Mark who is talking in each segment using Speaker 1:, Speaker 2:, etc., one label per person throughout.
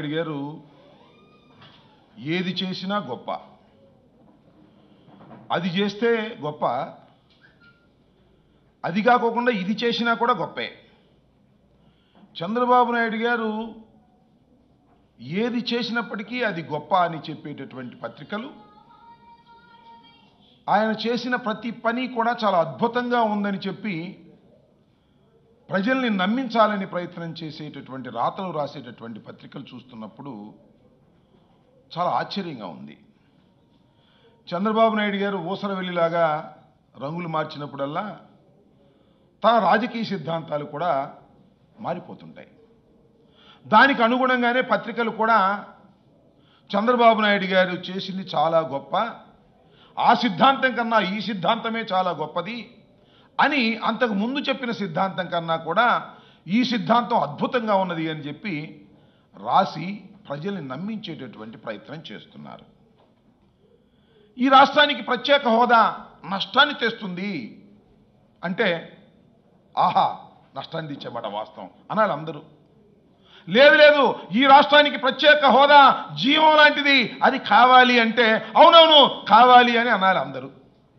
Speaker 1: నాయుడు గారు ఏది చేసినా గొప్ప అది చేస్తే గొప్ప అది కాకోకుండా ఇది చేసినా కూడా గొప్పే చంద్రబాబు నాయుడు గారు ఏది చేసినప్పటికీ అది గొప్ప అని చెప్పేటటువంటి పత్రికలు ఆయన చేసిన ప్రతి పని కూడా చాలా అద్భుతంగా ఉందని చెప్పి ప్రజల్ని నమ్మించాలని ప్రయత్నం చేసేటటువంటి రాతలు రాసేటటువంటి పత్రికలు చూస్తున్నప్పుడు చాలా ఆశ్చర్యంగా ఉంది చంద్రబాబు నాయుడు గారు ఊసరవెల్లిలాగా రంగులు మార్చినప్పుడల్లా తన రాజకీయ సిద్ధాంతాలు కూడా మారిపోతుంటాయి దానికి అనుగుణంగానే పత్రికలు కూడా చంద్రబాబు నాయుడు గారు చేసింది చాలా గొప్ప ఆ సిద్ధాంతం కన్నా ఈ సిద్ధాంతమే చాలా గొప్పది అని అంతకు ముందు చెప్పిన సిద్ధాంతం కన్నా కూడా ఈ సిద్ధాంతం అద్భుతంగా ఉన్నది అని చెప్పి రాసి ప్రజల్ని నమ్మించేటటువంటి ప్రయత్నం చేస్తున్నారు ఈ రాష్ట్రానికి ప్రత్యేక హోదా నష్టాన్ని తెస్తుంది అంటే ఆహా నష్టాన్ని తెచ్చేమాట వాస్తవం అనాలి అందరూ లేదు లేదు ఈ రాష్ట్రానికి ప్రత్యేక హోదా జీవం లాంటిది అది కావాలి అంటే అవునవును కావాలి అని అనాలి అందరూ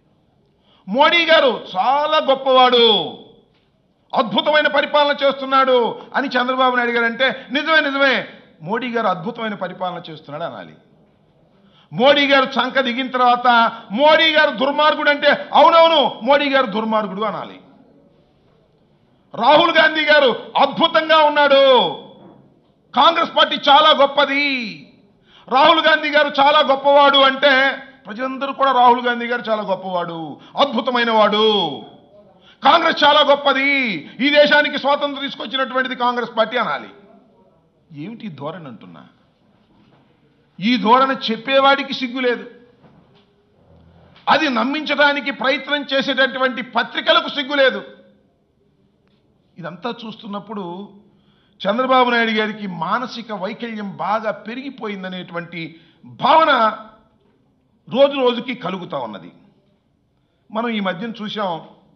Speaker 1: మోడీ గారు చాలా గొప్పవాడు అద్భుతమైన పరిపాలన చేస్తున్నాడు అని చంద్రబాబు నాయుడు గారు అంటే నిజమే నిజమే మోడీ గారు అద్భుతమైన పరిపాలన చేస్తున్నాడు అనాలి మోడీ గారు చంక దిగిన తర్వాత మోడీ గారు దుర్మార్గుడు అంటే అవునవును మోడీ గారు దుర్మార్గుడు అనాలి రాహుల్ గాంధీ గారు అద్భుతంగా ఉన్నాడు కాంగ్రెస్ పార్టీ చాలా గొప్పది రాహుల్ గాంధీ గారు చాలా గొప్పవాడు అంటే ప్రజలందరూ కూడా రాహుల్ గాంధీ గారు చాలా గొప్పవాడు అద్భుతమైన వాడు కాంగ్రెస్ చాలా గొప్పది ఈ దేశానికి స్వాతంత్రం తీసుకొచ్చినటువంటిది కాంగ్రెస్ పార్టీ అనాలి ఏమిటి ఈ ధోరణి అంటున్నా ఈ ధోరణి చెప్పేవాడికి సిగ్గు లేదు అది నమ్మించడానికి ప్రయత్నం చేసేటటువంటి పత్రికలకు సిగ్గు లేదు ఇదంతా చూస్తున్నప్పుడు చంద్రబాబు నాయుడు గారికి మానసిక వైకల్యం బాగా పెరిగిపోయిందనేటువంటి భావన రోజు రోజుకి కలుగుతూ ఉన్నది మనం ఈ మధ్యన చూసాం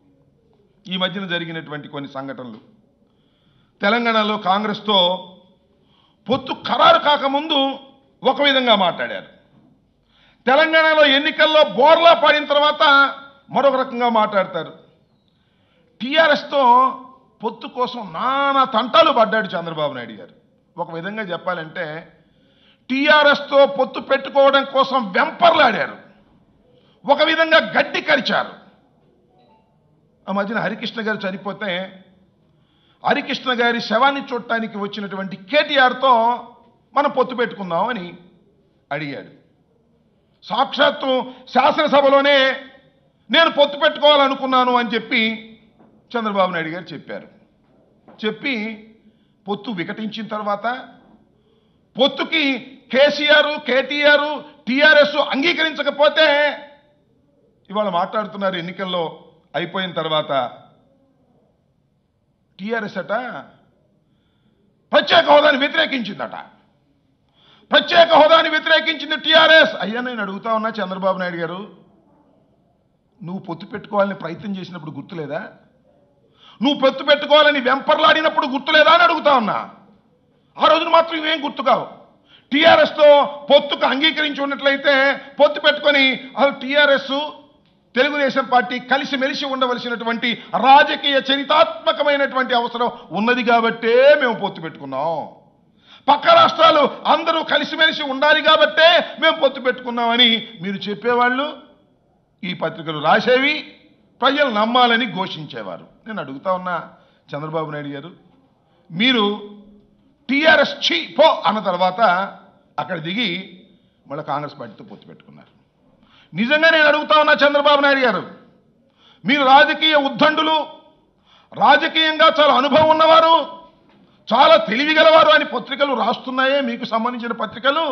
Speaker 1: ఈ మధ్యన జరిగినటువంటి కొన్ని సంఘటనలు తెలంగాణలో కాంగ్రెస్తో పొత్తు ఖరారు కాకముందు ఒక విధంగా మాట్లాడారు తెలంగాణలో ఎన్నికల్లో బోర్లా పాడిన తర్వాత మరొక రకంగా మాట్లాడతారు టీఆర్ఎస్తో పొత్తు కోసం నానా తంటాలు పడ్డాడు చంద్రబాబు నాయుడు గారు ఒక విధంగా చెప్పాలంటే టీఆర్ఎస్తో పొత్తు పెట్టుకోవడం కోసం వెంపర్లాడారు ఒక విధంగా గడ్డి కరిచారు ఆ మధ్యన హరికృష్ణ గారు చనిపోతే హరికృష్ణ గారి శవాన్ని చూడటానికి వచ్చినటువంటి కేటీఆర్తో మనం పొత్తు పెట్టుకుందాం అని అడిగాడు సాక్షాత్తు శాసనసభలోనే నేను పొత్తు పెట్టుకోవాలనుకున్నాను అని చెప్పి చంద్రబాబు నాయుడు గారు చెప్పారు చెప్పి పొత్తు వికటించిన తర్వాత పొత్తుకి కేసీఆర్ కేటీఆర్ టీఆర్ఎస్ అంగీకరించకపోతే ఇవాళ మాట్లాడుతున్నారు ఎన్నికల్లో అయిపోయిన తర్వాత టీఆర్ఎస్ అట ప్రత్యేక హోదాని వ్యతిరేకించిందట ప్రత్యేక హోదాని వ్యతిరేకించింది టీఆర్ఎస్ అయ్యా నేను అడుగుతా ఉన్నా చంద్రబాబు నాయుడు గారు నువ్వు పొత్తు పెట్టుకోవాలని ప్రయత్నం చేసినప్పుడు గుర్తులేదా నువ్వు పొత్తు పెట్టుకోవాలని వెంపర్లాడినప్పుడు గుర్తులేదా అని అడుగుతా ఉన్నా ఆ రోజున మాత్రం ఇవేం గుర్తు కావు టీఆర్ఎస్తో పొత్తుకు అంగీకరించి ఉన్నట్లయితే పొత్తు పెట్టుకొని అసలు టీఆర్ఎస్ తెలుగుదేశం పార్టీ కలిసిమెలిసి ఉండవలసినటువంటి రాజకీయ చరితాత్మకమైనటువంటి అవసరం ఉన్నది కాబట్టే మేము పొత్తు పెట్టుకున్నాం పక్క రాష్ట్రాలు అందరూ కలిసిమెలిసి ఉండాలి కాబట్టే మేము పొత్తు పెట్టుకున్నామని మీరు చెప్పేవాళ్ళు ఈ పత్రికలు రాసేవి ప్రజలు నమ్మాలని ఘోషించేవారు నేను అడుగుతా ఉన్నా చంద్రబాబు నాయుడు గారు మీరు టీఆర్ఎస్ ఛీ పో అన్న తర్వాత అక్కడ దిగి మళ్ళీ కాంగ్రెస్ పార్టీతో పొత్తు పెట్టుకున్నారు నిజంగా నేను అడుగుతా ఉన్నా చంద్రబాబు నాయుడు గారు మీరు రాజకీయ ఉద్దండులు రాజకీయంగా చాలా అనుభవం ఉన్నవారు చాలా తెలివిగలవారు అని పత్రికలు రాస్తున్నాయే మీకు సంబంధించిన పత్రికలు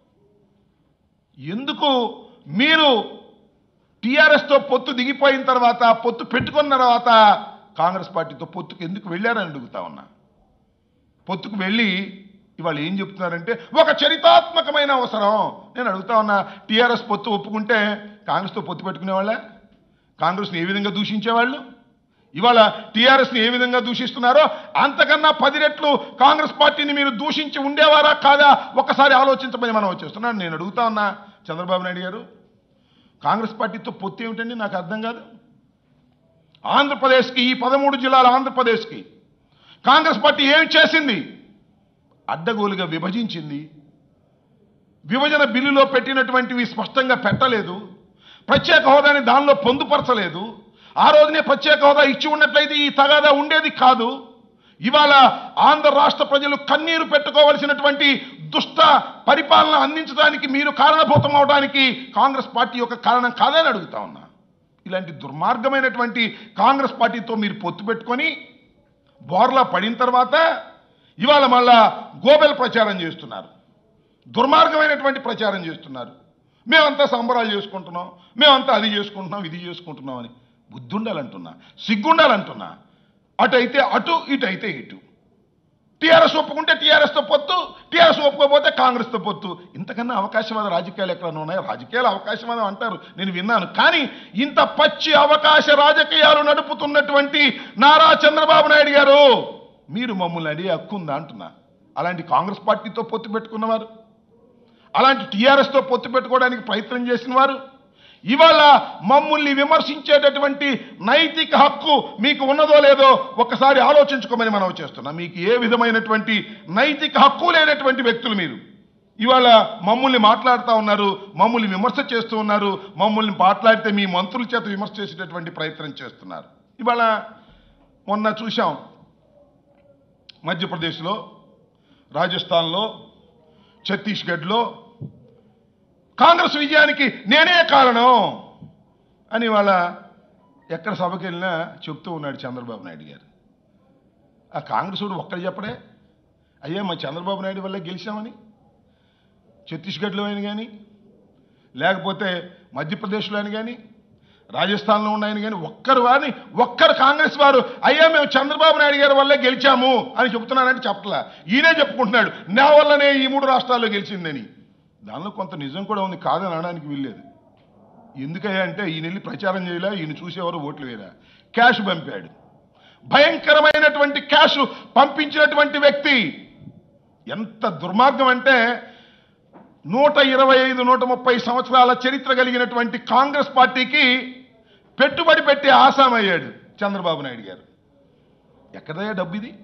Speaker 1: ఎందుకు మీరు టీఆర్ఎస్తో పొత్తు దిగిపోయిన తర్వాత పొత్తు పెట్టుకున్న తర్వాత కాంగ్రెస్ పార్టీతో పొత్తుకు ఎందుకు వెళ్ళారని అడుగుతా ఉన్నా పొత్తుకు వెళ్ళి ఇవాళ ఏం చెప్తున్నారంటే ఒక చరితాత్మకమైన అవసరం నేను అడుగుతా ఉన్నా టీఆర్ఎస్ పొత్తు ఒప్పుకుంటే కాంగ్రెస్తో పొత్తు పెట్టుకునేవాళ్ళ కాంగ్రెస్ని ఏ విధంగా దూషించేవాళ్ళు ఇవాళ టీఆర్ఎస్ని ఏ విధంగా దూషిస్తున్నారో అంతకన్నా పది రెట్లు కాంగ్రెస్ పార్టీని మీరు దూషించి ఉండేవారా కాదా ఒక్కసారి ఆలోచించమని మనం వచ్చేస్తున్నాను నేను అడుగుతా ఉన్నా చంద్రబాబు నాయుడు గారు కాంగ్రెస్ పార్టీతో పొత్తు ఏమిటండి నాకు అర్థం కాదు ఆంధ్రప్రదేశ్కి ఈ పదమూడు జిల్లాల ఆంధ్రప్రదేశ్కి కాంగ్రెస్ పార్టీ ఏం చేసింది అడ్డగోలుగా విభజించింది విభజన బిల్లులో పెట్టినటువంటివి స్పష్టంగా పెట్టలేదు ప్రత్యేక హోదాని దానిలో పొందుపరచలేదు ఆ రోజునే ప్రత్యేక హోదా ఇచ్చి ఉన్నట్లయితే ఈ తగాదా ఉండేది కాదు ఇవాళ ఆంధ్ర రాష్ట్ర ప్రజలు కన్నీరు పెట్టుకోవలసినటువంటి దుష్ట పరిపాలన అందించడానికి మీరు కారణభూతం అవడానికి కాంగ్రెస్ పార్టీ యొక్క కారణం కాదని అడుగుతా ఉన్నా ఇలాంటి దుర్మార్గమైనటువంటి కాంగ్రెస్ పార్టీతో మీరు పొత్తు పెట్టుకొని బోర్లా పడిన తర్వాత ఇవాళ మళ్ళా గోబెల్ ప్రచారం చేస్తున్నారు దుర్మార్గమైనటువంటి ప్రచారం చేస్తున్నారు మేమంతా సంబరాలు చేసుకుంటున్నాం మేమంతా అది చేసుకుంటున్నాం ఇది చేసుకుంటున్నాం అని బుద్ధి ఉండాలంటున్నా సిగ్గుండాలంటున్నా అటు అయితే అటు ఇటు అయితే ఇటు టీఆర్ఎస్ ఒప్పుకుంటే టీఆర్ఎస్తో పొత్తు టీఆర్ఎస్ ఒప్పుకోకపోతే కాంగ్రెస్తో పొత్తు ఇంతకన్నా అవకాశవాద రాజకీయాలు ఎక్కడ ఉన్నాయో రాజకీయాలు అవకాశవాదం అంటారు నేను విన్నాను కానీ ఇంత పచ్చి అవకాశ రాజకీయాలు నడుపుతున్నటువంటి నారా చంద్రబాబు నాయుడు గారు మీరు మమ్మల్ని అడిగే హక్కు ఉందా అంటున్నా అలాంటి కాంగ్రెస్ పార్టీతో పొత్తు పెట్టుకున్నవారు అలాంటి టీఆర్ఎస్తో పొత్తు పెట్టుకోవడానికి ప్రయత్నం చేసిన వారు ఇవాళ మమ్మల్ని విమర్శించేటటువంటి నైతిక హక్కు మీకు ఉన్నదో లేదో ఒక్కసారి ఆలోచించుకోమని మనం చేస్తున్నాం మీకు ఏ విధమైనటువంటి నైతిక హక్కు లేనటువంటి వ్యక్తులు మీరు ఇవాళ మమ్మల్ని మాట్లాడుతూ ఉన్నారు మమ్మల్ని విమర్శ చేస్తూ ఉన్నారు మమ్మల్ని మాట్లాడితే మీ మంత్రుల చేత విమర్శ చేసేటటువంటి ప్రయత్నం చేస్తున్నారు ఇవాళ మొన్న చూశాం మధ్యప్రదేశ్లో రాజస్థాన్లో ఛత్తీస్గఢ్లో కాంగ్రెస్ విజయానికి నేనే కారణం అని వాళ్ళ ఎక్కడ సభకి వెళ్ళినా చెప్తూ ఉన్నాడు చంద్రబాబు నాయుడు గారు ఆ కాంగ్రెస్ వాడు ఒక్కడు చెప్పడే అయ్యా మా చంద్రబాబు నాయుడు వల్లే గెలిచామని ఛత్తీస్గఢ్లో అయిన కానీ లేకపోతే మధ్యప్రదేశ్లో అని కానీ రాజస్థాన్లో ఉన్నాయని కానీ ఒక్కరు వారిని ఒక్కరు కాంగ్రెస్ వారు అయ్యా మేము చంద్రబాబు నాయుడు గారి వల్లే గెలిచాము అని చెప్తున్నానంటే చెప్పట్లా ఈయనే చెప్పుకుంటున్నాడు నా వల్లనే ఈ మూడు రాష్ట్రాల్లో గెలిచిందని దానిలో కొంత నిజం కూడా ఉంది కాదని అనడానికి వీల్లేదు ఎందుకయ్యా అంటే ఈయన వెళ్ళి ప్రచారం చేయలే ఈయన చూసేవారు ఓట్లు వేయరా క్యాష్ పంపాడు భయంకరమైనటువంటి క్యాష్ పంపించినటువంటి వ్యక్తి ఎంత దుర్మార్గం అంటే నూట ఇరవై ఐదు నూట ముప్పై సంవత్సరాల చరిత్ర కలిగినటువంటి కాంగ్రెస్ పార్టీకి పెట్టుబడి పెట్టే ఆసామయ్యాడు చంద్రబాబు నాయుడు గారు ఎక్కడయ్యా డబ్బు ఇది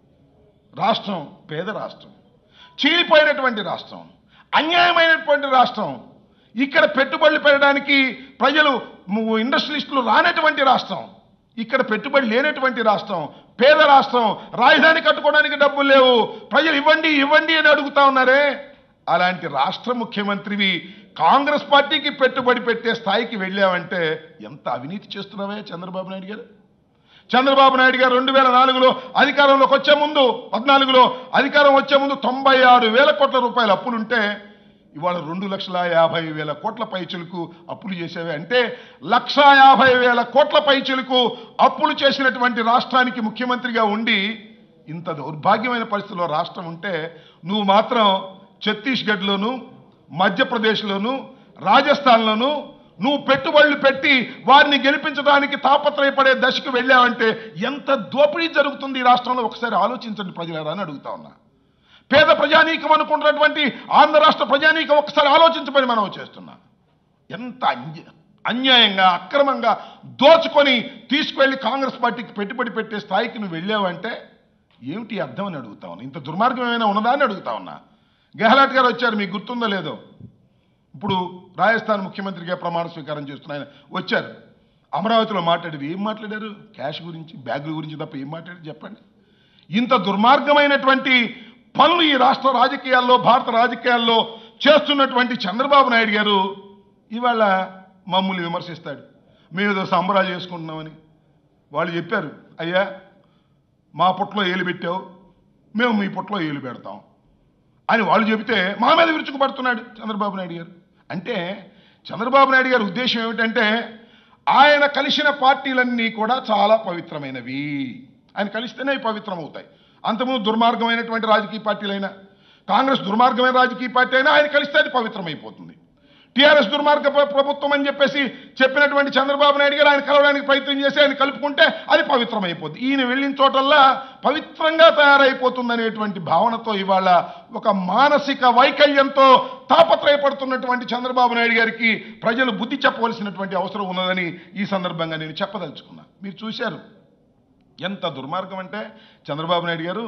Speaker 1: రాష్ట్రం పేద రాష్ట్రం చీలిపోయినటువంటి రాష్ట్రం అన్యాయమైనటువంటి రాష్ట్రం ఇక్కడ పెట్టుబడులు పెట్టడానికి ప్రజలు ము- ఇండస్ట్రియలిస్టులు రానటువంటి రాష్ట్రం ఇక్కడ పెట్టుబడి లేనటువంటి రాష్ట్రం పేద రాష్ట్రం రాజధాని కట్టుకోవడానికి డబ్బులు లేవు ప్రజలు ఇవ్వండి ఇవ్వండి అని అడుగుతా ఉన్నారే అలాంటి రాష్ట్ర ముఖ్యమంత్రివి కాంగ్రెస్ పార్టీకి పెట్టుబడి పెట్టే స్థాయికి వెళ్ళావంటే ఎంత అవినీతి చేస్తున్నావే చంద్రబాబు నాయుడు గారు చంద్రబాబు నాయుడు గారు రెండు వేల నాలుగులో అధికారంలోకి వచ్చే ముందు పద్నాలుగులో అధికారం వచ్చే ముందు తొంభై ఆరు వేల కోట్ల రూపాయల అప్పులుంటే ఇవాళ రెండు లక్షల యాభై వేల కోట్ల పైచులకు అప్పులు చేసేవి అంటే లక్ష యాభై వేల కోట్ల పైచులకు అప్పులు చేసినటువంటి రాష్ట్రానికి ముఖ్యమంత్రిగా ఉండి ఇంత దౌర్భాగ్యమైన పరిస్థితిలో రాష్ట్రం ఉంటే నువ్వు మాత్రం ఛత్తీస్గఢ్లోను మధ్యప్రదేశ్లోను రాజస్థాన్లోను నువ్వు పెట్టుబడులు పెట్టి వారిని గెలిపించడానికి తాపత్రయపడే దశకు వెళ్ళావంటే ఎంత దోపిడీ జరుగుతుంది ఈ రాష్ట్రంలో ఒకసారి ఆలోచించండి ప్రజలారా అని అడుగుతా ఉన్నా పేద ప్రజానీకం అనుకున్నటువంటి ఆంధ్ర రాష్ట్ర ప్రజానీకం ఒకసారి ఆలోచించమని మనం చేస్తున్నా ఎంత అన్య- అన్యాయంగా అక్రమంగా దోచుకొని తీసుకువెళ్ళి కాంగ్రెస్ పార్టీకి పెట్టుబడి పెట్టే స్థాయికి నువ్వు వెళ్ళావంటే ఏమిటి అర్థం అని అడుగుతా ఉన్నా ఇంత దుర్మార్గం ఏమైనా ఉన్నదా అని అడుగుతా ఉన్నా గెహ్లాట్ గారు వచ్చారు మీకు గుర్తుందో లేదో ఇప్పుడు రాజస్థాన్ ముఖ్యమంత్రిగా ప్రమాణ స్వీకారం చేస్తున్న ఆయన వచ్చారు అమరావతిలో మాట్లాడేది ఏం మాట్లాడారు క్యాష్ గురించి బ్యాగుల గురించి తప్ప ఏం మాట్లాడారు చెప్పండి ఇంత దుర్మార్గమైనటువంటి పనులు ఈ రాష్ట్ర రాజకీయాల్లో భారత రాజకీయాల్లో చేస్తున్నటువంటి చంద్రబాబు నాయుడు గారు ఇవాళ మమ్మల్ని విమర్శిస్తాడు మేము ఏదో సంబరాలు చేసుకుంటున్నామని వాళ్ళు చెప్పారు అయ్యా మా పుట్లో ఏలు పెట్టావు మేము మీ పుట్లో ఏలు పెడతాం అని వాళ్ళు చెబితే మా మీద విరుచుకుపడుతున్నాడు చంద్రబాబు నాయుడు గారు అంటే చంద్రబాబు నాయుడు గారి ఉద్దేశం ఏమిటంటే ఆయన కలిసిన పార్టీలన్నీ కూడా చాలా పవిత్రమైనవి ఆయన కలిస్తేనే అవి పవిత్రం అవుతాయి అంతకుముందు దుర్మార్గమైనటువంటి రాజకీయ పార్టీలైనా కాంగ్రెస్ దుర్మార్గమైన రాజకీయ పార్టీ అయినా ఆయన కలిస్తే అది పవిత్రమైపోతుంది టీఆర్ఎస్ దుర్మార్గ ప్ర- ప్రభుత్వం అని చెప్పేసి చెప్పినటువంటి చంద్రబాబు నాయుడు గారు ఆయన కలవడానికి ప్రయత్నం చేసి ఆయన కలుపుకుంటే అది పవిత్రమైపోద్ది ఈయన వెళ్ళిన చోటల్లా పవిత్రంగా తయారైపోతుందనేటువంటి భావనతో ఇవాళ ఒక మానసిక వైకల్యంతో తాపత్రయపడుతున్నటువంటి చంద్రబాబు నాయుడు గారికి ప్రజలు బుద్ధి చెప్పవలసినటువంటి అవసరం ఉన్నదని ఈ సందర్భంగా నేను చెప్పదలుచుకున్నా మీరు చూశారు ఎంత దుర్మార్గం అంటే చంద్రబాబు నాయుడు గారు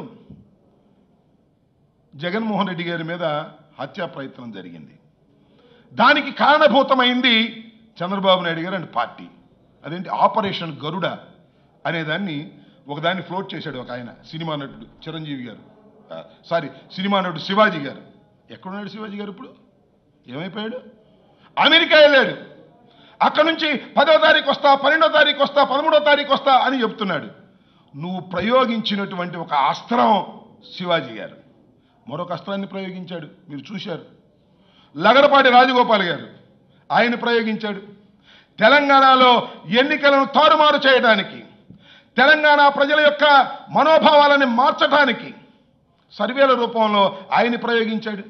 Speaker 1: జగన్మోహన్ రెడ్డి గారి మీద హత్యా ప్రయత్నం జరిగింది దానికి కారణభూతమైంది చంద్రబాబు నాయుడు గారు అండ్ పార్టీ అదేంటి ఆపరేషన్ గరుడ అనేదాన్ని ఒకదాన్ని ఫ్లోట్ చేశాడు ఒక ఆయన సినిమా నటుడు చిరంజీవి గారు ఆ, సారీ సినిమా నటుడు శివాజీ గారు ఎక్కడున్నాడు శివాజీ గారు ఇప్పుడు ఏమైపోయాడు అమెరికా వెళ్ళాడు అక్కడ నుంచి పదో తారీఖు వస్తా పన్నెండో తారీఖు వస్తా పదమూడో తారీఖు వస్తా అని చెప్తున్నాడు నువ్వు ప్రయోగించినటువంటి ఒక అస్త్రం శివాజీ గారు మరొక అస్త్రాన్ని ప్రయోగించాడు మీరు చూశారు లగడపాటి రాజగోపాల్ గారు ఆయన ప్రయోగించాడు తెలంగాణలో ఎన్నికలను తారుమారు చేయడానికి తెలంగాణ ప్రజల యొక్క మనోభావాలని మార్చడానికి సర్వేల రూపంలో ఆయన ప్రయోగించాడు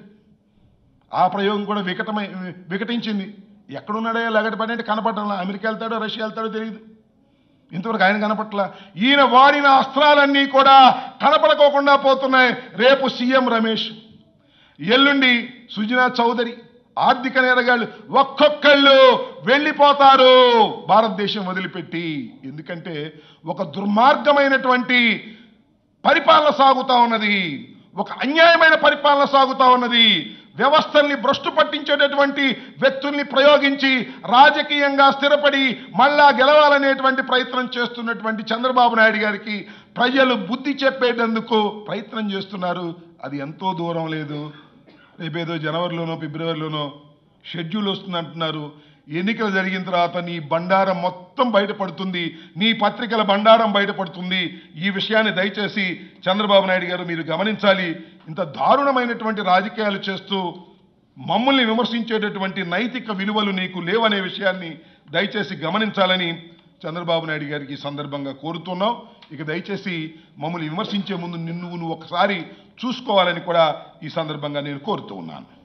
Speaker 1: ఆ ప్రయోగం కూడా వికటమై వికటించింది ఎక్కడున్నాడో లగడపాటి అంటే కనపడటంలా అమెరికా వెళ్తాడో రష్యా వెళ్తాడో తెలియదు ఇంతవరకు ఆయన కనపట్ల ఈయన వాడిన అస్త్రాలన్నీ కూడా కనపడకోకుండా పోతున్నాయి రేపు సీఎం రమేష్ ఎల్లుండి సుజనా చౌదరి ఆర్థిక నేరగాళ్ళు ఒక్కొక్కళ్ళు వెళ్ళిపోతారు భారతదేశం వదిలిపెట్టి ఎందుకంటే ఒక దుర్మార్గమైనటువంటి పరిపాలన సాగుతా ఉన్నది ఒక అన్యాయమైన పరిపాలన సాగుతా ఉన్నది వ్యవస్థల్ని భ్రష్టు పట్టించేటటువంటి వ్యక్తుల్ని ప్రయోగించి రాజకీయంగా స్థిరపడి మళ్ళా గెలవాలనేటువంటి ప్రయత్నం చేస్తున్నటువంటి చంద్రబాబు నాయుడు గారికి ప్రజలు బుద్ధి చెప్పేటందుకు ప్రయత్నం చేస్తున్నారు అది ఎంతో దూరం లేదు రేపేదో జనవరిలోనో ఫిబ్రవరిలోనో షెడ్యూల్ వస్తుంది అంటున్నారు ఎన్నికలు జరిగిన తర్వాత నీ బండారం మొత్తం బయటపడుతుంది నీ పత్రికల బండారం బయటపడుతుంది ఈ విషయాన్ని దయచేసి చంద్రబాబు నాయుడు గారు మీరు గమనించాలి ఇంత దారుణమైనటువంటి రాజకీయాలు చేస్తూ మమ్మల్ని విమర్శించేటటువంటి నైతిక విలువలు నీకు లేవనే విషయాన్ని దయచేసి గమనించాలని చంద్రబాబు నాయుడు గారికి ఈ సందర్భంగా కోరుతున్నాం ఇక దయచేసి మమ్మల్ని విమర్శించే ముందు నిన్ను నువ్వు ఒకసారి చూసుకోవాలని కూడా ఈ సందర్భంగా నేను కోరుతూ ఉన్నాను